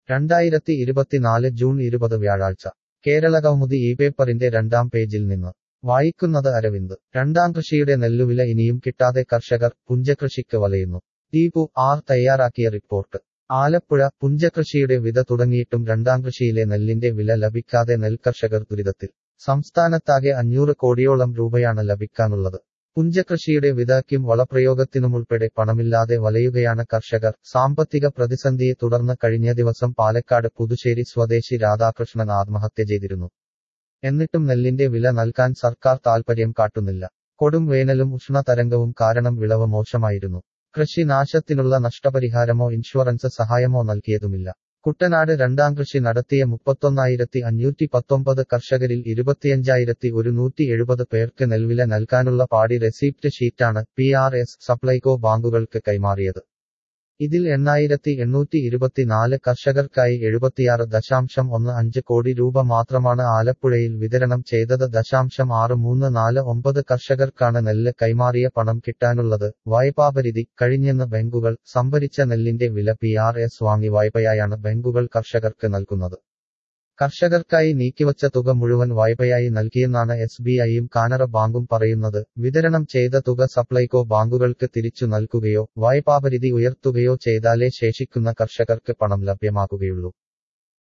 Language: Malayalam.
രണ്ടായിരത്തി ഇരുപത്തിനാല് ജൂൺ ഇരുപത് വ്യാഴാഴ്ച കേരളകൗമുദി ഈ പേപ്പറിന്റെ രണ്ടാം പേജിൽ നിന്ന് വായിക്കുന്നത് അരവിന്ദ് രണ്ടാം കൃഷിയുടെ നെല്ലുവില ഇനിയും കിട്ടാതെ കർഷകർ പുഞ്ചകൃഷിക്ക് വലയുന്നു ദീപു ആർ തയ്യാറാക്കിയ റിപ്പോർട്ട് ആലപ്പുഴ പുഞ്ചകൃഷിയുടെ വിത തുടങ്ങിയിട്ടും രണ്ടാം കൃഷിയിലെ നെല്ലിന്റെ വില ലഭിക്കാതെ നെൽകർഷകർ ദുരിതത്തിൽ സംസ്ഥാനത്താകെ അഞ്ഞൂറ് കോടിയോളം രൂപയാണ് ലഭിക്കാനുള്ളത് പുഞ്ചകൃഷിയുടെ വിതയ്ക്കും വളപ്രയോഗത്തിനുമുൾപ്പെടെ പണമില്ലാതെ വലയുകയാണ് കർഷകർ സാമ്പത്തിക പ്രതിസന്ധിയെ തുടർന്ന് കഴിഞ്ഞ ദിവസം പാലക്കാട് പുതുശ്ശേരി സ്വദേശി രാധാകൃഷ്ണൻ ആത്മഹത്യ ചെയ്തിരുന്നു എന്നിട്ടും നെല്ലിന്റെ വില നൽകാൻ സർക്കാർ താൽപര്യം കാട്ടുന്നില്ല കൊടും വേനലും ഉഷ്ണതരംഗവും കാരണം വിളവ് മോശമായിരുന്നു കൃഷി നാശത്തിനുള്ള നഷ്ടപരിഹാരമോ ഇൻഷുറൻസ് സഹായമോ നൽകിയതുമില്ല കുട്ടനാട് രണ്ടാം കൃഷി നടത്തിയ മുപ്പത്തൊന്നായിരത്തി അഞ്ഞൂറ്റി പത്തൊമ്പത് കർഷകരിൽ ഇരുപത്തിയഞ്ചായിരത്തി ഒരുന്നൂറ്റി എഴുപത് പേർക്ക് നെൽവില നൽകാനുള്ള പാടി റെസീപ്റ്റ് ഷീറ്റാണ് പി ആർ എസ് സപ്ലൈകോ ബാങ്കുകൾക്ക് കൈമാറിയത് ഇതിൽ എണ്ണായിരത്തി എണ്ണൂറ്റി ഇരുപത്തിനാല് കർഷകർക്കായി എഴുപത്തിയാറ് ദശാംശം ഒന്ന് അഞ്ച് കോടി രൂപ മാത്രമാണ് ആലപ്പുഴയിൽ വിതരണം ചെയ്തത് ദശാംശം ആറ് മൂന്ന് നാല് ഒമ്പത് കർഷകർക്കാണ് നെല്ല് കൈമാറിയ പണം കിട്ടാനുള്ളത് വായ്പാപരിധി കഴിഞ്ഞെന്ന് ബാങ്കുകൾ സംഭരിച്ച നെല്ലിന്റെ വില പി ആർ എസ് വാങ്ങി വായ്പയായാണ് ബാങ്കുകൾ കർഷകർക്ക് നൽകുന്നത് കർഷകർക്കായി നീക്കിവച്ച തുക മുഴുവൻ വായ്പയായി നൽകിയെന്നാണ് എസ് ബി ഐയും കാനറ ബാങ്കും പറയുന്നത് വിതരണം ചെയ്ത തുക സപ്ലൈകോ ബാങ്കുകൾക്ക് തിരിച്ചു നൽകുകയോ വായ്പാപരിധി ഉയർത്തുകയോ ചെയ്താലേ ശേഷിക്കുന്ന കർഷകർക്ക് പണം ലഭ്യമാകുകയുള്ളൂ